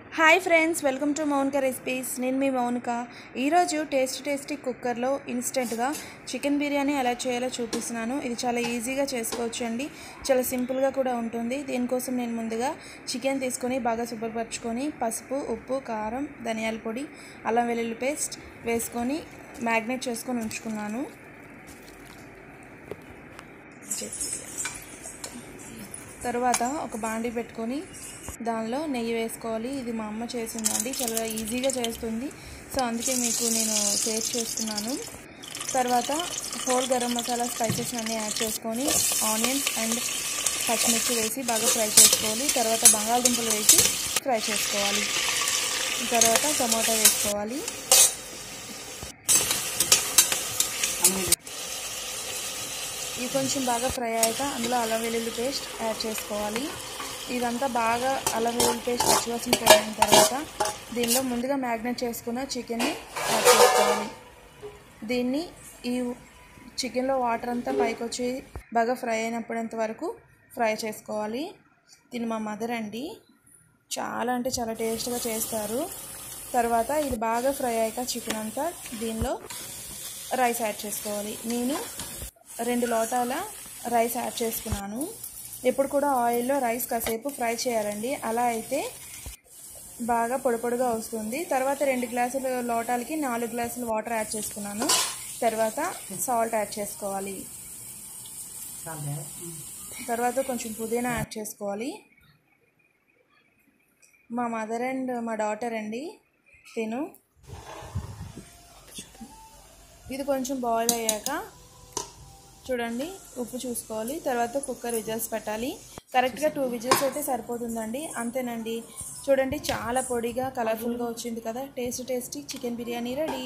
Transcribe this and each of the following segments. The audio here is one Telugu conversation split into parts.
hi friends welcome to Mounika recipes నేను మీ మౌనిక ఈరోజు టేస్టీ టేస్టీ కుక్కర్లో ఇన్స్టెంట్గా చికెన్ బిర్యానీ ఎలా చేయాలో చూపిస్తున్నాను ఇది చాలా ఈజీగా చేసుకోవచ్చు అండి చాలా సింపుల్గా కూడా ఉంటుంది దీనికోసం నేను ముందుగా చికెన్ తీసుకొని బాగా శుభ్రపరచుకొని పసుపు ఉప్పు కారం ధనియాల పొడి అల్లం వెల్లుల్లి పేస్ట్ వేసుకొని మ్యాగ్నేట్ చేసుకొని ఉంచుకున్నాను తర్వాత ఒక బాండి పెట్టుకొని దానిలో నెయ్యి వేసుకోవాలి ఇది మా అమ్మ చేసిందండి చాలా ఈజీగా చేస్తుంది సో అందుకే మీకు నేను షేర్ చేస్తున్నాను తర్వాత హోల్ గరం మసాలా స్పైసెస్ అన్నీ యాడ్ చేసుకొని ఆనియన్స్ అండ్ పచ్చిమిర్చి వేసి బాగా ఫ్రై చేసుకోవాలి తర్వాత బంగాళదుంపలు వేసి ఫ్రై చేసుకోవాలి తర్వాత టమాటా వేసుకోవాలి ఇవి కొంచెం బాగా ఫ్రై అయ్యాక అందులో అల్లం వెల్లుల్లి పేస్ట్ యాడ్ చేసుకోవాలి ఇదంతా బాగా అల్లం వెల్లుల్లి పేస్ట్ పచ్చివాసన పోయిన తర్వాత దీనిలో ముందుగా మ్యాగ్నేట్ చేసుకున్న చికెన్ని యాడ్ చేసుకోవాలి దీన్ని ఈ చికెన్లో వాటర్ అంతా పైకి వచ్చి బాగా ఫ్రై అయినప్పుడంత వరకు ఫ్రై చేసుకోవాలి దీన్ని మా మదర్ అండి చాలా అంటే చాలా టేస్ట్గా చేస్తారు తర్వాత ఇది బాగా ఫ్రై అయ్యాక చికెన్ అంతా దీనిలో రైస్ యాడ్ చేసుకోవాలి నేను రెండు లోటాల రైస్ యాడ్ చేసుకున్నాను ఎప్పుడు కూడా ఆయిల్లో రైస్ కాసేపు ఫ్రై చేయాలండి అలా అయితే బాగా పొడి పొడిగా వస్తుంది తర్వాత రెండు గ్లాసుల లోటాలకి నాలుగు గ్లాసులు వాటర్ యాడ్ చేసుకున్నాను తర్వాత సాల్ట్ యాడ్ చేసుకోవాలి తర్వాత కొంచెం పుదీనా యాడ్ చేసుకోవాలి మా మదర్ అండ్ మా డాటర్ అండి తిను ఇది కొంచెం బాయిల్ అయ్యాక చూడండి ఉప్పు చూసుకోవాలి తర్వాత కుక్కర్ విజిల్స్ పెట్టాలి కరెక్ట్గా టూ విజిల్స్ అయితే సరిపోతుందండి అంతేనండి చూడండి చాలా పొడిగా కలర్ఫుల్గా వచ్చింది కదా taste tasty chicken biryani ready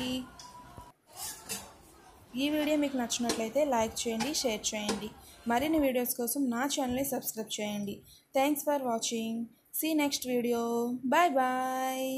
ఈ వీడియో మీకు నచ్చినట్లయితే లైక్ చేయండి షేర్ చేయండి మరిన్ని వీడియోస్ కోసం నా ఛానల్ని సబ్స్క్రైబ్ చేయండి thanks for watching see next video bye bye